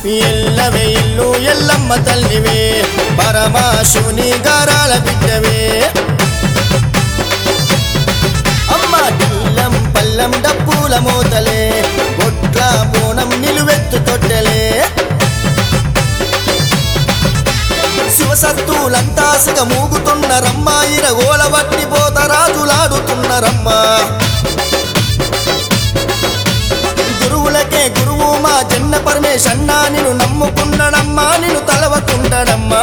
ఎల్లవే ఇల్లు ఎల్లమ్మ తల్లివే పరమాశివుని గారాల బిడ్డవే అమ్మ దిల్లం పల్లం డప్పుల మూతలే బొట్ల బోనం నిలువెత్తు తొట్టెలే శివసత్తులంతా సిగ మూగుతున్నరమ్మ ఇరగోల వట్టి పోత రాజులాడుతున్నరమ్మ గురువులకే గురువు మా జన్న పరమేశన్నా నిన్ను నమ్ముకున్నాడమ్మా నిన్ను తలవకుండడమ్మా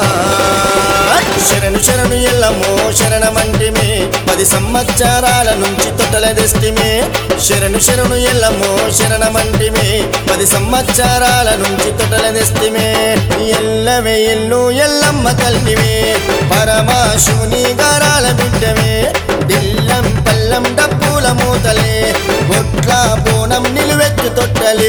శరణు శరణు ఎల్లమ్మో శరణమంటిమే పది సంవత్సరాల నుంచి తొట్టల దృష్టిమే శరణు శరణు ఎల్లమ్మో శరణమంటిమే పది సంవత్సరాల నుంచి తొట్టల దృష్టిమే ఎల్లవే ఎల్లు ఎల్లమ్మ తల్లివే పరమాశివుని గారాల బిడ్డవే దిల్లం పల్లం డప్పుల మూతలే బొట్ల బోనం నిలువెత్తు తొట్టలే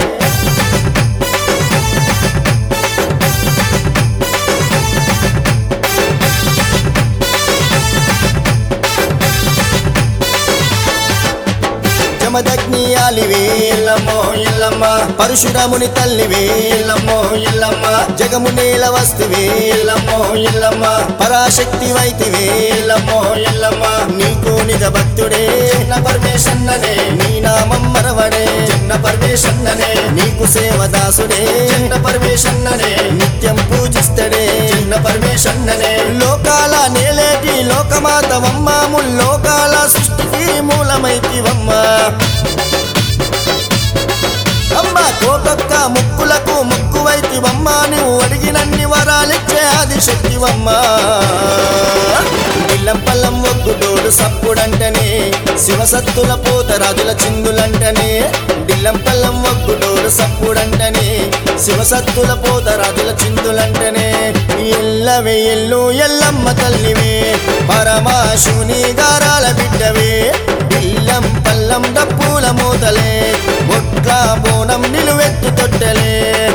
జమదగ్ని ఆలివే ఎల్లమ్మో ఎల్లమ్మ పరశురాముని తల్లివే ఎల్లమ్మో ఎల్లమ్మ జగము నేల వస్తువే ఎల్లమ్మో ఎల్లమ్మ పరాశక్తి వైతివే ఎల్లమ్మో ఎల్లమ్మ నీకు నిజ భక్తుడే చిన్న పరమేశన్ననే నీ నామం మరవడే చిన్న పరమేశన్ననే నీకు సేవదాసుడే చిన్న పరమేశన్ననే నిత్యం పూజిస్తడే చిన్న పరమేశన్ననే లోకాల నేలేటి లోకమాతవమ్మ ముల్లోకాల సృష్టికి మూలమైతివమ్మ అమ్మ కోటొక్క ముక్కులకు ముక్కువైతివమ్మ నువ్వు అడిగినన్ని వరాలిచ్చే ఆది శక్తివమ్మ బిల్లం పల్లం ఒగ్గుడోడు సప్పుడంటనే శివసత్తుల పోత రాజుల చిందులంటనే బిల్లం పల్లం ఒగ్గుడోడు సప్పుడంటనే శివసత్తుల పోత రాజుల చిందులంటనే ఎల్లవే ఎల్లు ఎల్లమ్మ తల్లివే పరమాశివుని గారాల బిడ్డవే బిల్లం పల్లం డప్పుల మూతలే బొట్ల బోనం నిలువెత్తు తొట్టెలే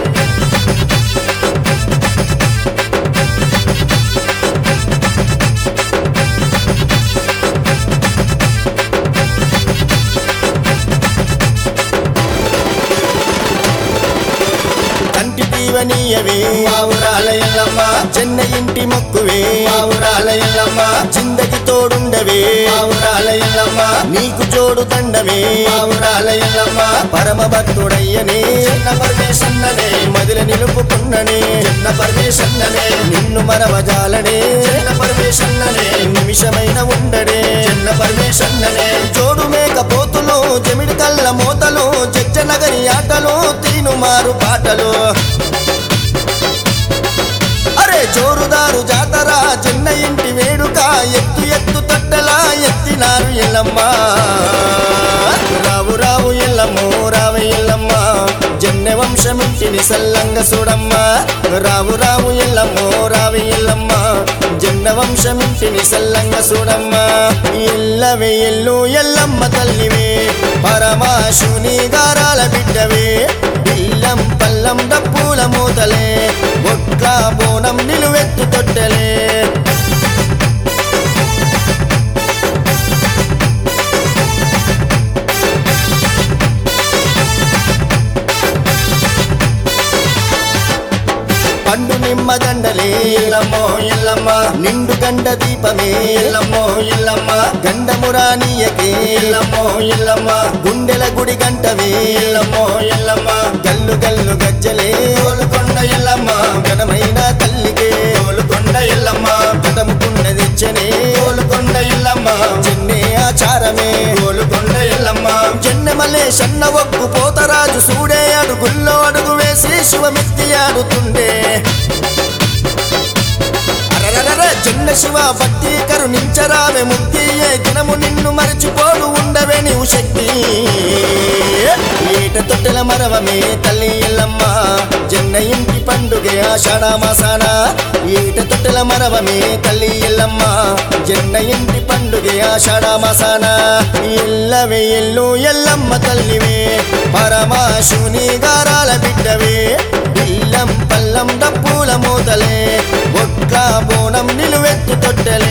కంటి దీవనీయవే ఆవురాల ఎల్లమ్మ చెన్న ఇంటి మొక్కువే ఆవురాల ఎల్లమ్మ చిందకి తోడుండవే ఆవురాల ఎల్లమ్మ నీకు జోడు దండవే ఆవురాల ఎల్లమ్మ పరమ భక్తుడయ్యనే చిన్న పరమేశన్ననే మదిల నిలుపుకున్ననే చిన్న పరమేశన్ననే నిన్ను మనవజాలనే చిన్న పరమేశన్ననే నిమిషమైన ఉండడే చిన్న పరమేశన్ననే జోడు మేకపోతులు జమిడి కళ్ళ మోతలు జజ్జ నగరి ఆటలు తీను మారు పాటలు అరే జోరుదారు జాతర చిన్న ఇంటి వేడుక ఎత్తు ఎత్తు తట్టలా ఎత్తినారు ఎల్లమ్మ రావు రావు ఎల్లమ్మో రావ ఎల్లమ్మ జన్నె వంశమింటిని సల్లంగ చూడమ్మ రావు రావు ఎల్లమ్మో రావ ఎల్లమ్మ జన్న వంశమింటిని సల్లంగ చూడమ్మ ఎల్లవే ఎల్లు ఎల్లమ్మ తల్లివే పరమాశివుని గారాల బిడ్డవే బిల్లం పల్లం డప్పుల మూతలే బొట్ల బోనం నిలువెత్తు తొట్టెలే పండు నిమ్మ దండలే ఎల్లమ్మో ఎల్లమ్మ నిండు గండ దీపమే ఎల్లమ్మో ఎల్లమ్మ గండమురానీయకే ఎల్లమ్మో ఎల్లమ్మ గుండెల గుడి గంటవే ఎల్లమ్మో ఎల్లమ్మ గల్లు గల్లు గజ్జలే కోలుకొండ ఎల్లమ్మ ఘనమైన తల్లికే కోలుకొండ ఎల్లమ్మ గతముకుండ తెచ్చనే కోలుకొండ ఎల్లమ్మ చెన్నే ఆచారమే కోలుకొండ ఎల్లమ్మ జన్నెమలే సన్న ఒక్కు పోతరాజు సూడే అడుగుల్లో అడుగు వేసి శివమెత్తి ఆడుతుండే అరరరర జన్న శివ భక్తి కరుణించరావే ముక్తి ఏ దినము నిన్ను మరచిపోడు ఉండవే నీవు శక్తి ఏట తొట్టెల మరవమే తల్లి ఎల్లమ్మ జన్న ఇంటి పండుగ ఆషాఢ మాసాన ఏట తొట్టెల మరవమే తల్లి ఎల్లమ్మ జన్న ఇంటి పండుగ ఆషాఢ మాసాన ఎల్లవే ఎల్లు ఎల్లమ్మ తల్లివే పరమాశివుని గారాల బిడ్డవే బిల్లం పల్లం డప్పుల మూతలే బొట్ల బోనం నిలువెత్తు తొట్టెలే